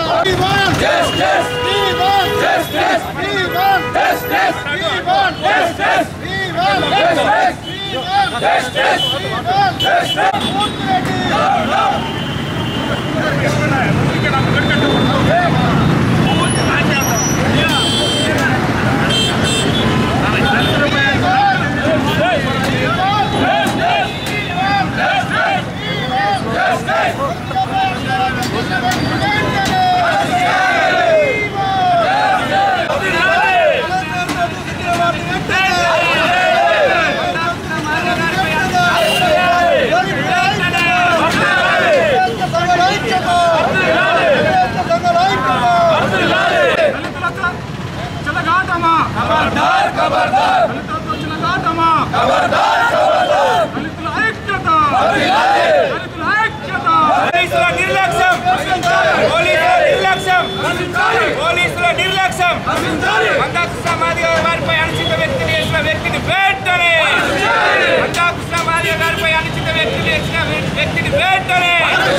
చెలగాటమా ఖబర్దార్ ఖబర్దార్ దళితులతో చెలగాటమా ఖబర్దార్ ఖబర్దార్ దళితుల ఐక్యత దళితుల ఐక్యత పోలీసుల నిర్లక్ష్యం పోలీసుల నిర్లక్ష్యం పోలీసుల నిర్లక్ష్యం మందాకృష్ణ మాదిగ వారిపై అనుచిత వ్యక్తిని చేసిన వ్యక్తిని వెంటనే మందాకృష్ణ మాదిగ గారిపై అనుచిత వ్యక్తిని చేసిన వ్యక్తిని వెంటనే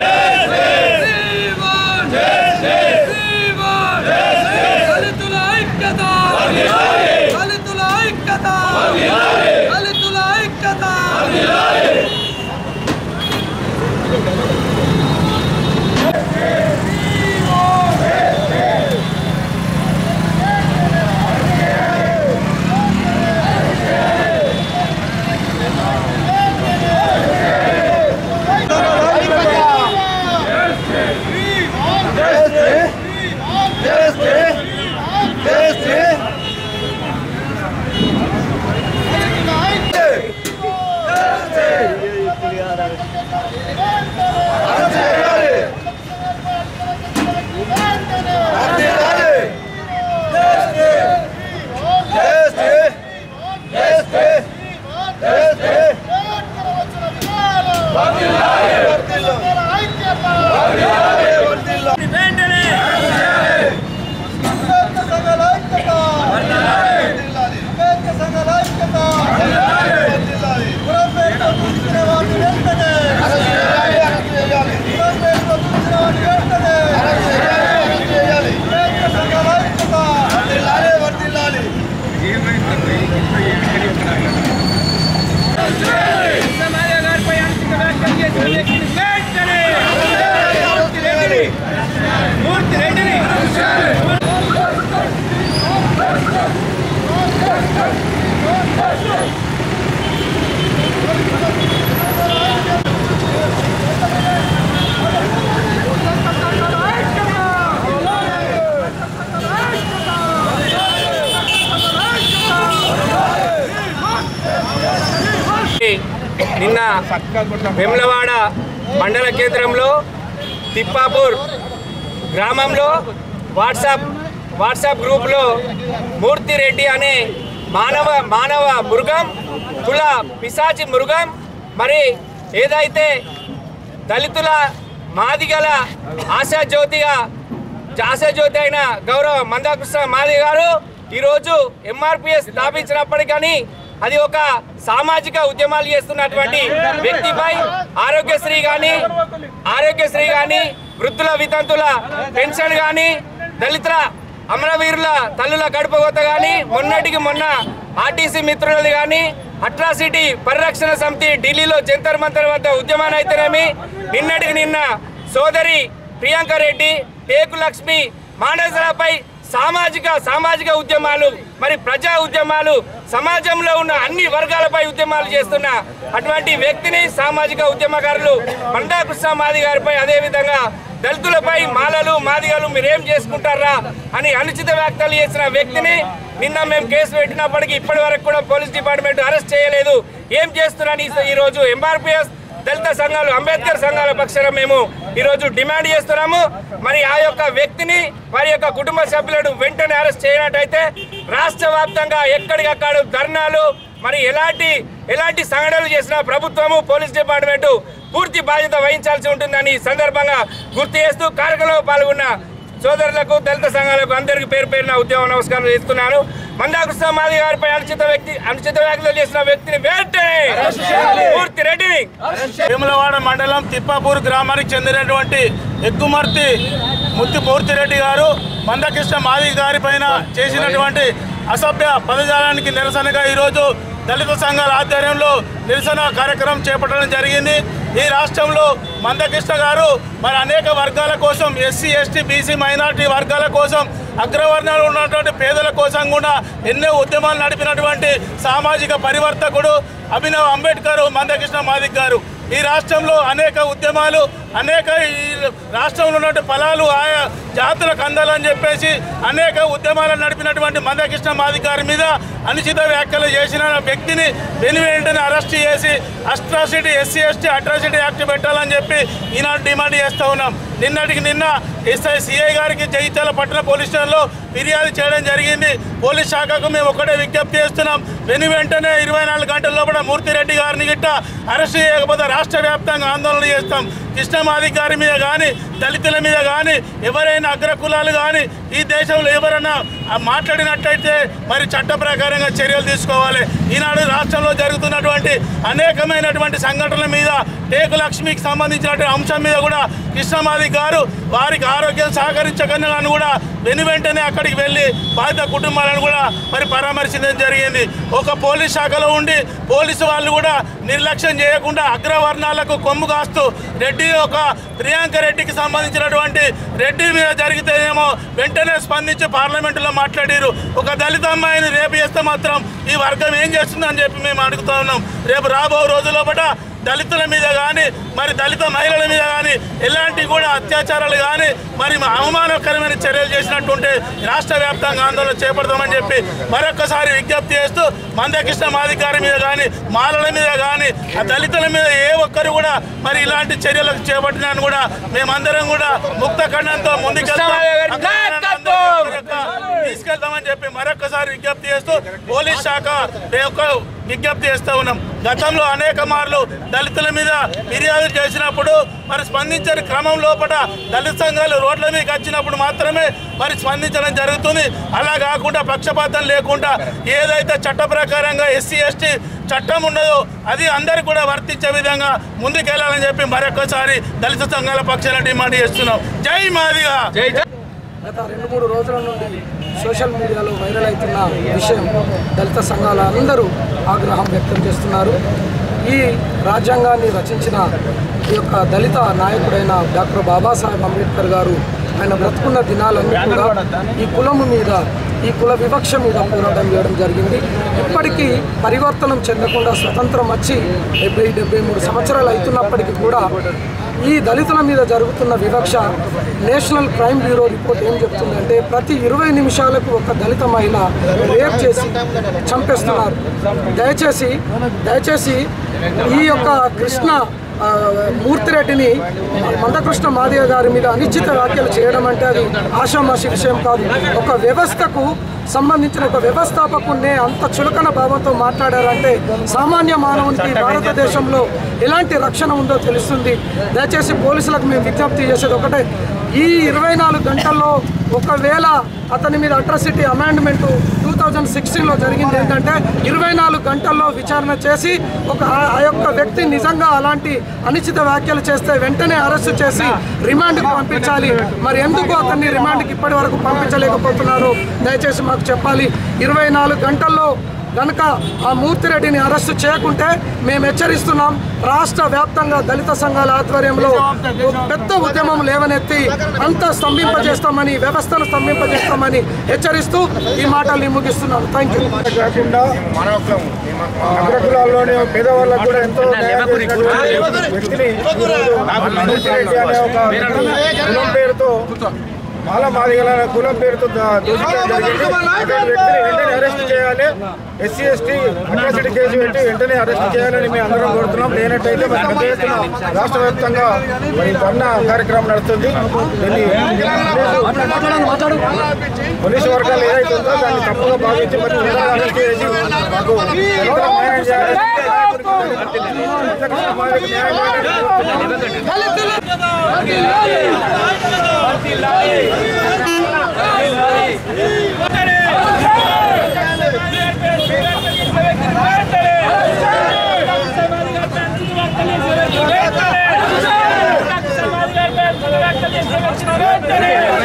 దళితుల ఐక్యత దళితుల ఐక్యత దళితుల ఐక్యత వెంటనే మాదిగ గారిపై అనుచిత వ్యాఖ్యలు చేసిన వ్యక్తిని వెంటనే మూర్తి రెడ్డిని మూర్తి రెడ్డిని నిన్న వెమ్లవాడ మండల కేంద్రంలో తిప్పాపూర్ గ్రామంలో వాట్సాప్ వాట్సాప్ గ్రూప్లో మూర్తి రెడ్డి అనే మానవ మానవ మృగం కుల పిశాచి మృగం మరి ఏదైతే దళితుల మాదిగల ఆశాజ్యోతిగా ఆశాజ్యోతి అయిన గౌరవ మందాకృష్ణ మాది గారు ఈరోజు ఎంఆర్పిఎస్ స్థాపించినప్పటికీ అది ఒక సామాజిక ఉద్యమాలు చేస్తున్నటువంటి వ్యక్తిపై ఆరోగ్యశ్రీ కానీ ఆరోగ్యశ్రీ కానీ వృద్ధుల వితంతుల పెన్షన్ కానీ దళితుల అమరవీరుల తల్లుల గడపగోత కానీ మొన్నటికి మొన్న ఆర్టీసీ మిత్రులది కానీ అట్రాసిటీ పరిరక్షణ సమితి ఢిల్లీలో జంతర్ మంతర్ వద్ద ఉద్యమాన్ని అయితేనేమి నిన్నటికి నిన్న సోదరి ప్రియాంక రెడ్డి టేకు లక్ష్మి మానసలపై సామాజిక సామాజిక ఉద్యమాలు మరి ప్రజా ఉద్యమాలు సమాజంలో ఉన్న అన్ని వర్గాలపై ఉద్యమాలు చేస్తున్న అటువంటి వ్యక్తిని సామాజిక ఉద్యమకారులు మండా కృష్ణ మాది గారిపై అదేవిధంగా దళితులపై మాలలు మాదిగలు మీరేం చేసుకుంటారా అని అనుచిత వ్యాఖ్యలు చేసిన వ్యక్తిని నిన్న మేము కేసు పెట్టినప్పటికీ ఇప్పటి వరకు కూడా పోలీస్ డిపార్ట్మెంట్ అరెస్ట్ చేయలేదు ఏం చేస్తున్నారని ఈ రోజు ఎంఆర్పిఎస్ దళిత సంఘాలు అంబేద్కర్ సంఘాల పక్షాన మేము ఈరోజు డిమాండ్ చేస్తున్నాము మరి ఆ యొక్క వ్యక్తిని వారి యొక్క కుటుంబ సభ్యులను వెంటనే అరెస్ట్ చేయనట్టయితే రాష్ట్ర వ్యాప్తంగా ఎక్కడికక్కడ ధర్నాలు మరి ఎలాంటి ఎలాంటి సంఘటనలు చేసినా ప్రభుత్వము పోలీస్ డిపార్ట్మెంట్ పూర్తి బాధ్యత వహించాల్సి ఉంటుందని ఈ సందర్భంగా గుర్తు చేస్తూ కార్యక్రమంలో పాల్గొన్న సోదరులకు దళిత సంఘాలకు అందరికీ పేరు పేరున ఉద్యమ నమస్కారం చేస్తున్నాను మందాకృష్ణ మాది గారిపై అనుచిత వ్యక్తి అనుచిత వ్యాఖ్యలు చేసిన వ్యక్తిని వెంటనే పూర్తి రెడ్డిని వేములవాడ మండలం తిప్పాపూర్ గ్రామానికి చెందినటువంటి ఎక్కుమర్తి ముత్తి మూర్తిరెడ్డి గారు మందకృష్ణ మాది గారి పైన చేసినటువంటి అసభ్య పదజాలానికి నిరసనగా ఈరోజు దళిత సంఘాల ఆధ్వర్యంలో నిరసన కార్యక్రమం చేపట్టడం జరిగింది ఈ రాష్ట్రంలో మందకృష్ణ గారు మరి అనేక వర్గాల కోసం ఎస్సీ ఎస్టీ బీసీ మైనార్టీ వర్గాల కోసం అగ్రవర్ణాలు ఉన్నటువంటి పేదల కోసం కూడా ఎన్నో ఉద్యమాలు నడిపినటువంటి సామాజిక పరివర్తకుడు అభినవ్ అంబేద్కర్ మందకృష్ణ మాదిక్ గారు ఈ రాష్ట్రంలో అనేక ఉద్యమాలు అనేక ఈ రాష్ట్రంలో ఉన్నటువంటి ఫలాలు ఆయా జాతులకు అందాలని చెప్పేసి అనేక ఉద్యమాలు నడిపినటువంటి మందకృష్ణ మాదిక్ గారి మీద అనుచిత వ్యాఖ్యలు చేసిన వ్యక్తిని వెను వెంటనే అరెస్ట్ చేసి atrocity SC ST atrocity act పెట్టాలని చెప్పి ఈనాడు డిమాండ్ చేస్తూ ఉన్నాం నిన్నటికి నిన్న ఎస్ఐ సిఐ గారికి జగిత్యాల పట్టణ పోలీస్ స్టేషన్లో ఫిర్యాదు చేయడం జరిగింది పోలీస్ శాఖకు మేము ఒకటే విజ్ఞప్తి చేస్తున్నాం వెను వెంటనే ఇరవై నాలుగు గంటల లోపల మూర్తిరెడ్డి గారిని గిట్ట అరెస్ట్ చేయకపోతే రాష్ట్ర వ్యాప్తంగా ఆందోళన చేస్తాం కృష్ణమాది గారి మీద కానీ దళితుల మీద కానీ ఎవరైనా అగ్రకులాలు కానీ ఈ దేశంలో ఎవరైనా ఆ మాట్లాడినట్టయితే మరి చట్ట ప్రకారంగా చర్యలు తీసుకోవాలి ఈనాడు రాష్ట్రంలో జరుగుతున్నటువంటి అనేకమైనటువంటి సంఘటనల మీద టేకు లక్ష్మికి సంబంధించినటువంటి అంశం మీద కూడా కృష్ణమాది గారు వారికి ఆరోగ్యం సహకరించకన్నా కూడా వెను వెంటనే అక్కడికి వెళ్ళి బాధిత కుటుంబాలను కూడా మరి పరామర్శించడం జరిగింది ఒక పోలీస్ శాఖలో ఉండి పోలీసు వాళ్ళు కూడా నిర్లక్ష్యం చేయకుండా అగ్రవర్ణాలకు కొమ్ము కాస్తూ రెడ్డి ఒక ప్రియాంక రెడ్డికి సంబంధించినటువంటి రెడ్డి మీద జరిగితేనేమో వెంటనే స్పందించి పార్లమెంటులో మాట్లాడారు ఒక దళిత అమ్మాయిని రేపు చేస్తే మాత్రం ఈ వర్గం ఏం చేస్తుందని చెప్పి మేము అడుగుతా ఉన్నాం రేపు రాబో రోజుల్లో పట దళితుల మీద కానీ మరి దళిత మహిళల మీద కానీ ఎలాంటి కూడా అత్యాచారాలు కానీ మరి అవమానకరమైన చర్యలు చేసినట్టుంటే రాష్ట్ర వ్యాప్తంగా ఆందోళన చేపడతామని చెప్పి మరొకసారి విజ్ఞప్తి చేస్తూ మందకృష్ణ మాధికారి మీద కానీ మాలల మీద కానీ ఆ దళితుల మీద ఏ ఒక్కరు కూడా మరి ఇలాంటి చర్యలకు చేపట్టినాను కూడా మేమందరం కూడా ముక్త ఖండంతో ముందుకెళ్తాం తీసుకెళ్తామని చెప్పి మరొకసారి విజ్ఞప్తి చేస్తూ పోలీస్ శాఖ యొక్క విజ్ఞప్తి చేస్తూ ఉన్నాం గతంలో అనేక మార్లు దళితుల మీద ఫిర్యాదు చేసినప్పుడు మరి స్పందించని క్రమం లోపల దళిత సంఘాలు రోడ్ల మీదకి వచ్చినప్పుడు మాత్రమే మరి స్పందించడం జరుగుతుంది అలా కాకుండా పక్షపాతం లేకుండా ఏదైతే చట్ట ప్రకారంగా ఎస్సీ ఎస్టీ చట్టం ఉన్నదో అది అందరికి కూడా వర్తించే విధంగా ముందుకెళ్లాలని చెప్పి మరొకసారి దళిత సంఘాల పక్షాన డిమాండ్ చేస్తున్నాం జై మాదిగా జై జై గత రెండు మూడు రోజుల నుండి సోషల్ మీడియాలో వైరల్ అవుతున్న విషయం దళిత సంఘాల అందరూ ఆగ్రహం వ్యక్తం చేస్తున్నారు ఈ రాజ్యాంగాన్ని రచించిన ఈ యొక్క దళిత నాయకుడైన డాక్టర్ బాబాసాహెబ్ అంబేద్కర్ గారు ఆయన బ్రతుకున్న దినాలన్నీ కూడా ఈ కులము మీద ఈ కుల వివక్ష మీద పోరాటం చేయడం జరిగింది ఇప్పటికీ పరివర్తనం చెందకుండా స్వతంత్రం వచ్చి డెబ్బై డెబ్బై మూడు సంవత్సరాలు అవుతున్నప్పటికీ కూడా ఈ దళితుల మీద జరుగుతున్న వివక్ష నేషనల్ క్రైమ్ బ్యూరో రిపోర్ట్ ఏం చెప్తుందంటే ప్రతి ఇరవై నిమిషాలకు ఒక దళిత మహిళ రేప్ చేసి చంపేస్తున్నారు దయచేసి దయచేసి ఈ యొక్క కృష్ణ ఆ, మూర్తిరెడ్డిని మందకృష్ణ మాదిగ గారి మీద అనిశ్చిత వ్యాఖ్యలు చేయడం అంటే అది ఆషామాషి విషయం కాదు ఒక వ్యవస్థకు సంబంధించిన ఒక వ్యవస్థాపకున్నే అంత చులకన భావంతో మాట్లాడారంటే సామాన్య మానవునికి భారతదేశంలో ఎలాంటి రక్షణ ఉందో తెలుస్తుంది దయచేసి పోలీసులకు మేము విజ్ఞప్తి చేసేది ఒకటే ఈ ఇరవై నాలుగు గంటల్లో ఒకవేళ అతని మీద అట్రాసిటీ అమెండ్మెంట్ టూ థౌజండ్ సిక్స్టీన్లో జరిగింది ఏంటంటే ఇరవై నాలుగు గంటల్లో విచారణ చేసి ఒక ఆ ఆ యొక్క వ్యక్తి నిజంగా అలాంటి అనిశ్చిత వ్యాఖ్యలు చేస్తే వెంటనే అరెస్టు చేసి రిమాండ్కి పంపించాలి మరి ఎందుకు అతన్ని రిమాండ్కి ఇప్పటి వరకు పంపించలేకపోతున్నారు దయచేసి మాకు చెప్పాలి ఇరవై నాలుగు గంటల్లో కనుక ఆ మూర్తిరెడ్డిని అరెస్టు చేయకుంటే మేము హెచ్చరిస్తున్నాం రాష్ట్ర వ్యాప్తంగా దళిత సంఘాల ఆధ్వర్యంలో పెద్ద ఉద్యమం లేవనెత్తి అంతా స్తంభింపజేస్తామని వ్యవస్థను స్తంభింపజేస్తామని హెచ్చరిస్తూ ఈ మాటల్ని ముగిస్తున్నాను థ్యాంక్ యూ కాకుండా అగ్రకులాల్లోని పేదవాళ్ళకు కూడా ఎంతో న్యాయం చేసినటువంటి వ్యక్తిని మూర్తిరెడ్డి అనే ఒక వ్యక్తి కులం పేరుతో మాల మాదిగల కులం పేరుతో దా- దూషించడం జరిగింది అటువంటి వ్యక్తిని వెంటనే అరెస్ట్ చేయాలి ఎస్సీ ఎస్టీ అట్రాసిటీ కేసు పెట్టి వెంటనే అరెస్ట్ చేయాలని మేము అందరం కోరుతున్నాం లేనట్టయితే మరి పెద్ద ఎత్తున రాష్ట్ర వ్యాప్తంగా మరి ధర్నా కార్యక్రమం నడుస్తుంది దీన్ని పోలీసు వర్గాలు ఏదైతే ఉందో దాన్ని తప్పుగా భావించి మరి వెంటనే అరెస్ట్ చేసి మాకు దళితులకు న్యాయం చేయాలి. సమాజానికి న్యాయం చేయాలని కోరుతున్నాం. వెంటనే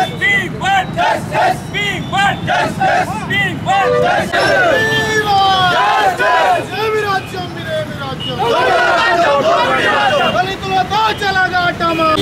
దళితులతో చెలగాటమా